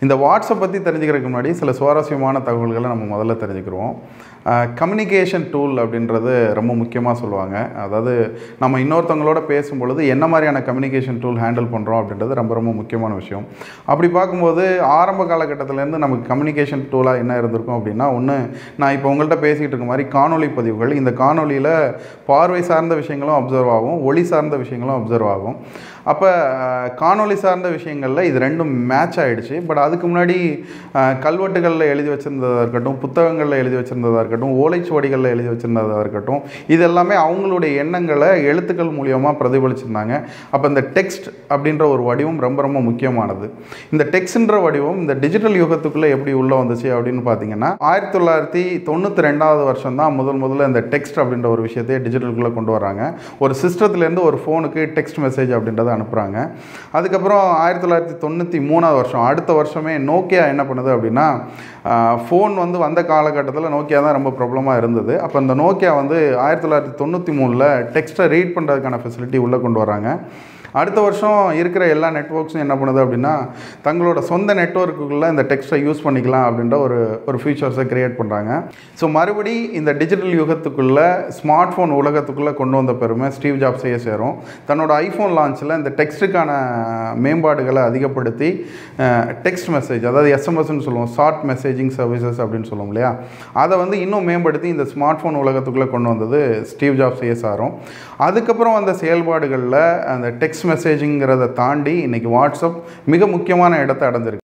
இந்த வாட்ஸ்அப் பற்றி தெரிஞ்சுக்கிறதுக்கு முன்னாடி சில சுவாரஸ்யமான தகவல்களை நம்ம முதல்ல தெரிஞ்சுக்கிறோம் கம்யூனிகேஷன் டூல் அப்படின்றது ரொம்ப முக்கியமாக சொல்லுவாங்க அதாவது நம்ம இன்னொருத்தவங்களோட பேசும் பொழுது என்ன மாதிரியான கம்யூனிகேஷன் டூல் ஹேண்டில் பண்ணுறோம் அப்படின்றது ரொம்ப ரொம்ப முக்கியமான விஷயம் அப்படி பார்க்கும்போது ஆரம்ப காலகட்டத்திலேருந்து நமக்கு கம்யூனிகேஷன் டூலாக என்ன இருந்திருக்கும் அப்படின்னா ஒன்று நான் இப்போ உங்கள்கிட்ட பேசிகிட்டு இருக்க மாதிரி காணொளி பதிவுகள் இந்த காணொளியில் பார்வை சார்ந்த விஷயங்களும் அப்சர்வ் ஆகும் ஒளி சார்ந்த விஷயங்களும் அப்சர்வ் ஆகும் அப்போ காணொளி சார்ந்த விஷயங்களில் இது ரெண்டும் மேட்ச் ஆகிடுச்சு பட் அதுக்கு முன்னாடி அஹ், கல்வெட்டுகளில் எழுதி வச்சுருந்ததாக இருக்கட்டும் புத்தகங்களில் எழுதி வச்சுருந்ததாக இருக்கட்டும் ஓலைச்சுவடிகளில் எழுதி வச்சுருந்ததாக இருக்கட்டும் இது எல்லாமே அவங்களுடைய எண்ணங்களை எழுத்துக்கள் மூலியமாக பிரதிபலிச்சிருந்தாங்க அப்போ இந்த டெக்ஸ்ட் அப்படின்ற ஒரு வடிவம் ரொம்ப ரொம்ப முக்கியமானது இந்த டெக்ஸ்ட்ன்ற வடிவம் இந்த டிஜிட்டல் யுகத்துக்குள்ளே எப்படி உள்ளே வந்துச்சு அப்படின்னு பார்த்தீங்கன்னா ஆயிரத்தி தொள்ளாயிரத்தி தொண்ணூற்றி ரெண்டாவது வருஷம் தான் முதல் முதல்ல இந்த டெக்ஸ்ட் அப்படின்ற ஒரு விஷயத்தையே டிஜிட்டலுக்குள்ளே கொண்டு வராங்க ஒரு சிஸ்டத்துலேருந்து ஒரு ஃபோனுக்கு டெக்ஸ்ட் மெசேஜ் அப்படின்றத அனுப்புகிறாங்க அதுக்கப்புறம் ஆயிரத்தி தொள்ளாயிரத்தி தொண்ணூற்றி மூணாவது வருஷம் அடுத்த வருஷமே நோக்கியா என்ன பண்ணுது அப்படின்னா ஃபோன் வந்து வந்த காலகட்டத்தில் நோக்கியா தான் ரொம்ப ப்ராப்ளமாக இருந்தது அப்போ இந்த நோக்கியா வந்து ஆயிரத்தி தொள்ளாயிரத்தி தொண்ணூற்றி மூணில் டெக்ஸ்ட்டை ரீட் பண்ணுறதுக்கான ஃபெசிலிட்டி உள்ளே கொண்டு வராங்க அடுத்த வருஷம் இருக்கிற எல்லா நெட்ஒர்க்ஸும் என்ன பண்ணுது அப்படின்னா தங்களோட சொந்த நெட்ஒர்க்குள்ளே இந்த டெக்ஸ்ட்டை யூஸ் பண்ணிக்கலாம் அப்படின்ற ஒரு ஒரு ஃபீச்சர்ஸை கிரியேட் பண்ணுறாங்க ஸோ மறுபடி இந்த டிஜிட்டல் யுகத்துக்குள்ளே ஸ்மார்ட் ஃபோன் உலகத்துக்குள்ளே கொண்டு வந்த பெருமை ஸ்டீவ் ஜாப்ஸையே சேரும் தன்னோட ஐஃபோன் லான்ச்சில் இந்த டெக்ஸ்ட்டுக்கான மேம்பாடுகளை அதிகப்படுத்தி டெக்ஸ்ட் மெசேஜ் அதாவது எஸ்எம்எஸ்ன்னு சொல்லுவோம் ஷார்ட் மெசேஜிங் சர்வீசஸ் அப்படின்னு சொல்லுவோம் இல்லையா அதை வந்து இன்னும் மேம்படுத்தி இந்த ஸ்மார்ட் ஃபோன் உலகத்துக்குள்ளே கொண்டு வந்தது ஸ்டீவ் ஜாப்ஸையே சாரும் அதுக்கப்புறம் வந்த செயல்பாடுகளில் அந்த டெக்ஸ்ட் மெசேஜிங்கிறத தாண்டி இன்றைக்கி வாட்ஸ்அப் மிக முக்கியமான இடத்தை அடைஞ்சிருக்கு